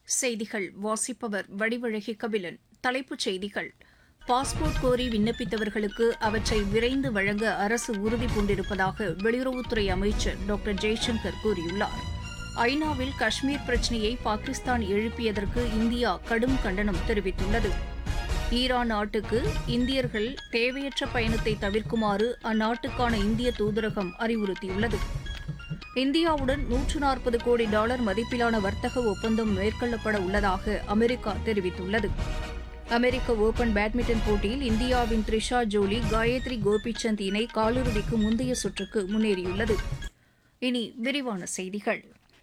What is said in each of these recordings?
செய்திகள் வாசிப்பவர் வடிவழகி கபிலன் தலைப்புச் செய்திகள் பாஸ்போர்ட் கோரி விண்ணப்பித்தவர்களுக்கு அவற்றை விரைந்து வழங்க அரசு உறுதி பூண்டிருப்பதாக வெளியுறவுத்துறை அமைச்சர் டாக்டர் ஜெய்சங்கர் கூறியுள்ளார் ஐநாவில் காஷ்மீர் பிரச்சினையை பாகிஸ்தான் எழுப்பியதற்கு இந்தியா கடும் கண்டனம் தெரிவித்துள்ளது ஈரான் நாட்டுக்கு இந்தியர்கள் தேவையற்ற பயணத்தை தவிர்க்குமாறு அந்நாட்டுக்கான இந்திய தூதரகம் அறிவுறுத்தியுள்ளது இந்தியாவுடன் நூற்று நாற்பது கோடி டாலர் மதிப்பிலான வர்த்தக ஒப்பந்தம் மேற்கொள்ளப்பட உள்ளதாக அமெரிக்கா தெரிவித்துள்ளது அமெரிக்க ஓபன் பேட்மிண்டன் போட்டியில் இந்தியாவின் த்ரிஷா ஜோலி காயத்ரி கோபிச்சந்த் இணை காலிறுதிக்கு முந்தைய சுற்றுக்கு முன்னேறியுள்ளது இனி விரிவான செய்திகள்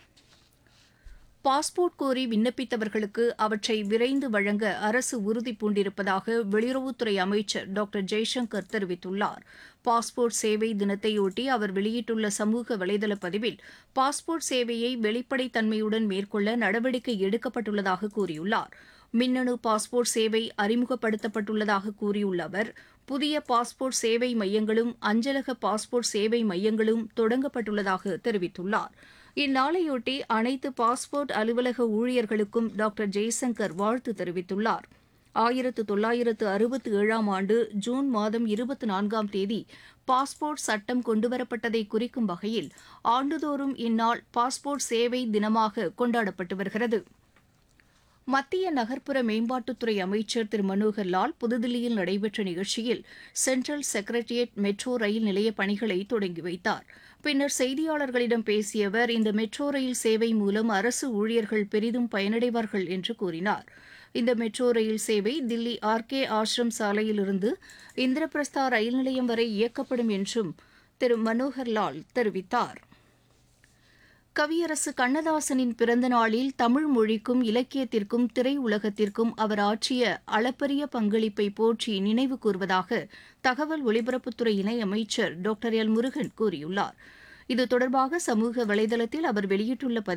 பாஸ்போர்ட் கோரி விண்ணப்பித்தவர்களுக்கு அவற்றை விரைந்து வழங்க அரசு உறுதி பூண்டிருப்பதாக வெளியுறவுத்துறை அமைச்சர் டாக்டர் ஜெய்சங்கர் தெரிவித்துள்ளார் பாஸ்போர்ட் சேவை தினத்தையொட்டி அவர் வெளியிட்டுள்ள சமூக வலைதள பதிவில் பாஸ்போர்ட் சேவையை வெளிப்படைத்தன்மையுடன் மேற்கொள்ள நடவடிக்கை எடுக்கப்பட்டுள்ளதாக கூறியுள்ளார் மின்னணு பாஸ்போர்ட் சேவை அறிமுகப்படுத்தப்பட்டுள்ளதாக கூறியுள்ள அவர் புதிய பாஸ்போர்ட் சேவை மையங்களும் அஞ்சலக பாஸ்போர்ட் சேவை மையங்களும் தொடங்கப்பட்டுள்ளதாக தெரிவித்துள்ளார் இந்நாளையொட்டி அனைத்து பாஸ்போர்ட் அலுவலக ஊழியர்களுக்கும் டாக்டர் ஜெய்சங்கர் வாழ்த்து தெரிவித்துள்ளார் ஆயிரத்து தொள்ளாயிரத்து அறுபத்தி ஏழாம் ஆண்டு ஜூன் மாதம் இருபத்தி நான்காம் தேதி பாஸ்போர்ட் சட்டம் கொண்டுவரப்பட்டதை குறிக்கும் வகையில் ஆண்டுதோறும் இந்நாள் பாஸ்போர்ட் சேவை தினமாக கொண்டாடப்பட்டு வருகிறது மத்திய நகர்ப்புற மேம்பாட்டுத்துறை அமைச்சர் திரு மனோகர் லால் புதுதில்லியில் நடைபெற்ற நிகழ்ச்சியில் சென்ட்ரல் செக்ரட்டரியேட் மெட்ரோ ரயில் நிலைய பணிகளை தொடங்கி வைத்தார் பின்னர் செய்தியாளர்களிடம் பேசிய அவர் இந்த மெட்ரோ ரயில் சேவை மூலம் அரசு ஊழியர்கள் பெரிதும் பயனடைவார்கள் என்று கூறினார் இந்த மெட்ரோ ரயில் சேவை தில்லி ஆர் கே ஆசிரம் சாலையிலிருந்து இந்திரபிரஸ்தா ரயில் நிலையம் வரை இயக்கப்படும் என்றும் திரு மனோகர் லால் தெரிவித்தார் கவியரசு கண்ணதாசனின் பிறந்த நாளில் தமிழ் மொழிக்கும் இலக்கியத்திற்கும் திரையுலகத்திற்கும் அவர் ஆற்றிய அளப்பரிய பங்களிப்பை போற்றி நினைவு கூர்வதாக தகவல் ஒலிபரப்புத்துறை இணையமைச்சர் டாக்டர் எல் முருகன் கூறியுள்ளார் இது தொடர்பாக சமூக வலைதளத்தில் அவர் வெளியிட்டுள்ள பதிவில்